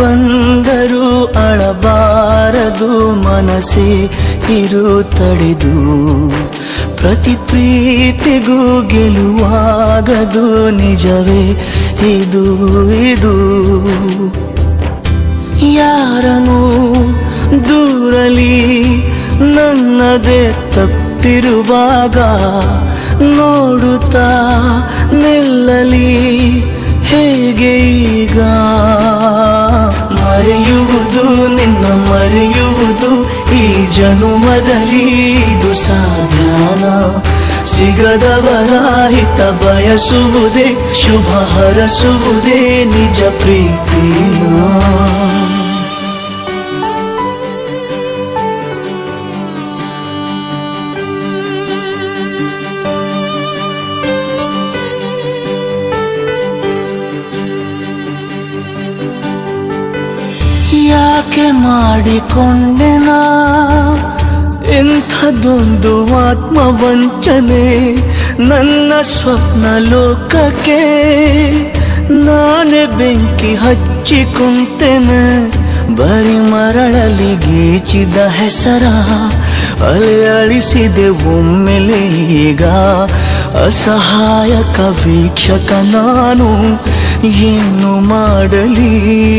ಬಂದರೂ ಅಳಬಾರದು ಮನಸ್ಸೇ ಇರು ತಡೆದು ಪ್ರತಿ ಪ್ರೀತಿಗೂ ಗೆಲುವಾಗದು ನಿಜವೇ ಇದು ಇದು ಯಾರನು ದೂರಲಿ ನನ್ನದೇ ತಪ್ಪಿರುವಾಗ ನೋಡುತ್ತಾ ನಿಲ್ಲಲಿ ಹೇಗೆ ಈಗ ಮರೆಯುವುದು ನಿನ್ನ ಮರೆಯುವುದು ಈ ಜನುಮದಲ್ಲಿ ಇದು ಸಾಧ್ಯಾನ ಸಿಗದವರ ಹಿತ ಬಯಸುವುದೇ ಶುಭ ಹರಸುವುದೇ ನಿಜ ಪ್ರೀತಿನ ಯಾಕೆ ಮಾಡಿಕೊಂಡೆನಾ ಎಂಥದೊಂದು ಆತ್ಮವಂಚನೆ ನನ್ನ ಸ್ವಪ್ನ ಲೋಕಕ್ಕೆ ನಾನೇ ಬೆಂಕಿ ಹಚ್ಚಿಕೊಂತೆನೆ ಬರಿ ಮರಳಲಿ ಗೀಚಿದ ಹೆಸರ ಅಲೆ ಅಳಿಸಿದೆ ಒಮ್ಮೆಲೆ ಈಗ ಅಸಹಾಯಕ ವೀಕ್ಷಕ ನಾನು ಏನು ಮಾಡಲಿ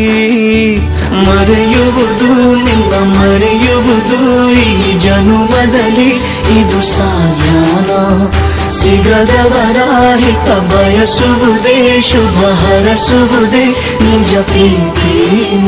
ಮರೆಯುವುದು ನಿನ್ನ ಮರೆಯುವುದು ಈ ಜನುಮದಲ್ಲಿ ಇದು ಸಾಧ್ಯಾನ ಸಿಗದವರ ಹಿತ ಬಯಸುವುದೇ ಶುಭ ಹರಸುವುದೇ ನಿಜ ಪ್ರೀತಿನ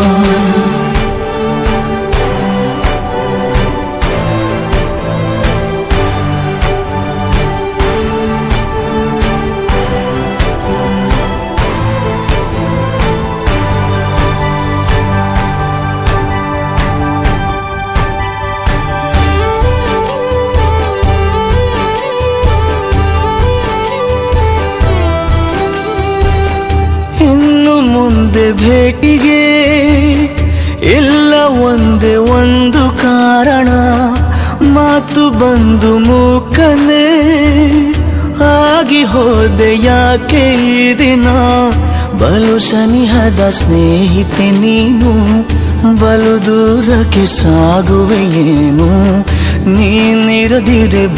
ಇನ್ನು ಮುಂದೆ ಭೇಟಿಗೆ ಇಲ್ಲ ಒಂದೇ ಒಂದು ಕಾರಣ ಮಾತು ಬಂದು ಮೂಕನೆ ಆಗಿ ಹೋದೆ ಯಾಕೆ ಈ ದಿನ ಬಲು ಸನಿಹದ ಸ್ನೇಹಿತೆ ನೀನು ಬಲು ದೂರಕ್ಕೆ ಸಾಗುವೆಯೇನು ನೀನಿರದಿರೆ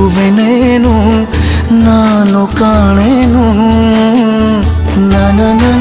ಬದುಕುವೆನೇನು ನಾನು ಕಾಣೆನು ನನ